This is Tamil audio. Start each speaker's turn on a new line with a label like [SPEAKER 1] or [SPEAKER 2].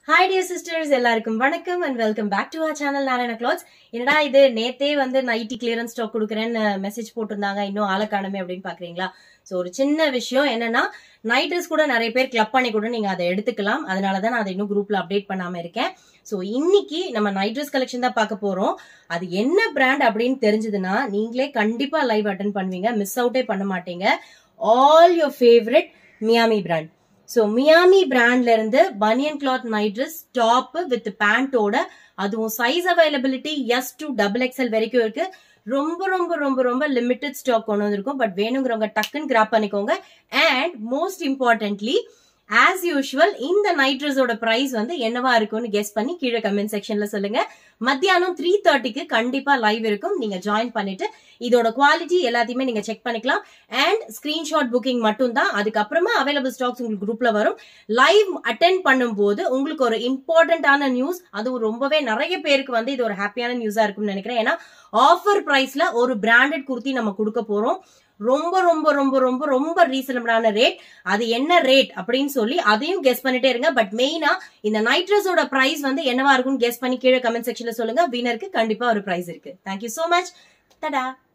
[SPEAKER 1] ஹாய் டியர் சிஸ்டர்ஸ் எல்லாருக்கும் வணக்கம் and welcome back to our channel Narayana clothes என்னடா இது நேத்தே வந்து நைட்டி கிளியரன்ஸ் ஸ்டாக் கொடுக்குறேன்னு மெசேஜ் போட்டிருந்தாங்க இன்னும் ஆளை காணுமே அப்படின்னு பாக்குறீங்களா ஸோ ஒரு சின்ன விஷயம் என்னன்னா நைட் ட்ரெஸ் கூட நிறைய பேர் கிளப் பண்ணி கூட நீங்க அதை எடுத்துக்கலாம் அதனால தான் நான் அதை இன்னும் குரூப்ல அப்டேட் பண்ணாம இருக்கேன் ஸோ இன்னைக்கு நம்ம நைட் ட்ரெஸ் கலெக்ஷன் தான் பார்க்க போறோம் அது என்ன பிராண்ட் அப்படின்னு தெரிஞ்சதுன்னா நீங்களே கண்டிப்பா லைவ் அட்டன் பண்ணுவீங்க மிஸ் அவுட்டே பண்ண மாட்டீங்க all your favourite Miami brand so Miami பிராண்ட்ல இருந்து பனியன் cloth night dress top with பேண்டோட அதுவும் size availability S to double XL வரைக்கும் இருக்கு ரொம்ப ரொம்ப ரொம்ப ரொம்ப லிமிட்டட் ஸ்டாக் கொண்டு வந்திருக்கும் பட் வேணுங்கிறவங்க டக்குன்னு கிராப் பண்ணிக்கோங்க and most importantly as usual இந்த நைட் ட்ரெஸ்ஸோட பிரைஸ் வந்து என்னவா இருக்கும்னு கெஸ் பண்ணி கீழே கமெண்ட் செக்ஷன்ல சொல்லுங்க மத்தியானம் த்ரீ தேர்ட்டிக்கு கண்டிப்பா லைவ் இருக்கும் நீங்க ஜாயின் பண்ணிட்டு இதோட குவாலிட்டி எல்லாத்தையுமே நீங்க செக் பண்ணிக்கலாம் அண்ட் ஸ்கிரீன்ஷாட் புக்கிங் மட்டும் தான் அதுக்கப்புறமா அவைலபிள் ஸ்டாக்ஸ் உங்களுக்கு குரூப்ல வரும் லைவ் அட்டென்ட் பண்ணும்போது உங்களுக்கு ஒரு இம்பார்ட்டன்டான நியூஸ் அதுவும் ரொம்பவே நிறைய பேருக்கு வந்து இது ஒரு ஹாப்பியான நியூஸா இருக்கும்னு நினைக்கிறேன் ஏன்னா ஆஃபர் பிரைஸ்ல ஒரு பிராண்டட் குர்த்தி நம்ம கொடுக்க போறோம் ரொம்ப ரொம்ப ரொம்ப ரொம்ப ரொம்ப ரீசனபிளான ரேட் அது என்ன ரேட் அப்படின்னு சொல்லி அதையும் கெஸ் பண்ணிட்டே இருங்க பட் மெயினா இந்த நைட்ரஸோட பிரைஸ் வந்து என்னவா இருக்கும்னு கெஸ் பண்ணி கீழே கமெண்ட் செக்ஷன்ல சொல்லுங்க வினருக்கு கண்டிப்பா ஒரு பிரைஸ் இருக்கு தேங்க்யூ சோ மச் தடா